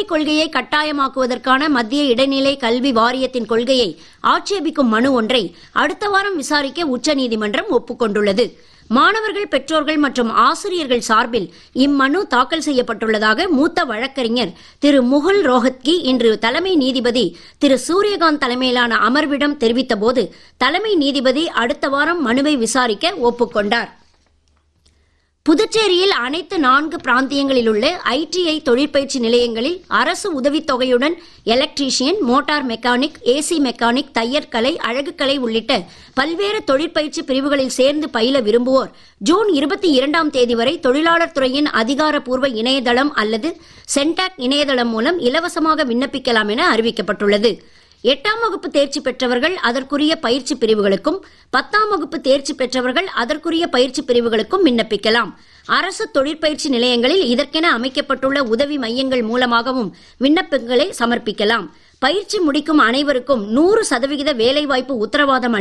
கொள்கையை கட்டாயமாக்குவதற்கான மத்திய இடைநிலை கல்வி வாரியத்தின் கொள்கையை ஆட்சேபிக்கும் மனு ஒன்றை அடுத்த வாரம் விசாரிக்க உச்சநீதிமன்றம் ஒப்புக்கொண்டுள்ளது மாணவர்கள் பெற்றோர்கள் மற்றும் ஆசிரியர்கள் சார்பில் இம்மனு தாக்கல் செய்யப்பட்டுள்ளதாக மூத்த வழக்கறிஞர் திரு முகுல் ரோஹத்கி இன்று தலைமை நீதிபதி திரு சூரியகாந்த் தலைமையிலான அமர்விடம் தெரிவித்தபோது தலைமை நீதிபதி அடுத்த வாரம் மனுவை விசாரிக்க ஒப்புக்கொண்டார் புதுச்சேரியில் அனைத்து நான்கு பிராந்தியங்களில் உள்ள ஐடிஐ தொழிற்பயிற்சி நிலையங்களில் அரசு உதவித்தொகையுடன் electrician motor mechanic AC mechanic தையற்கலை அழகுக்கலை உள்ளிட்ட பல்வேறு தொழிற்பயிற்சி பிரிவுகளில் சேர்ந்து பயில விரும்புவோர் ஜூன் இருபத்தி இரண்டாம் தேதி வரை தொழிலாளர் துறையின் அதிகாரப்பூர்வ இணையதளம் அல்லது சென்டாக் இணையதளம் மூலம் இலவசமாக விண்ணப்பிக்கலாம் என அறிவிக்கப்பட்டுள்ளது எட்டாம் வகுப்பு தேர்ச்சி பெற்றவர்கள் அதற்குரிய பயிற்சி பிரிவுகளுக்கும் பத்தாம் வகுப்பு தேர்ச்சி பெற்றவர்கள் அதற்குரிய பயிற்சி பிரிவுகளுக்கும் விண்ணப்பிக்கலாம் அரசு தொழிற்பயிற்சி நிலையங்களில் இதற்கென அமைக்கப்பட்டுள்ள உதவி மையங்கள் மூலமாகவும் விண்ணப்பங்களை சமர்ப்பிக்கலாம் பயிற்சி முடிக்கும் அனைவருக்கும் நூறு சதவிகித வேலைவாய்ப்பு உத்தரவாதம்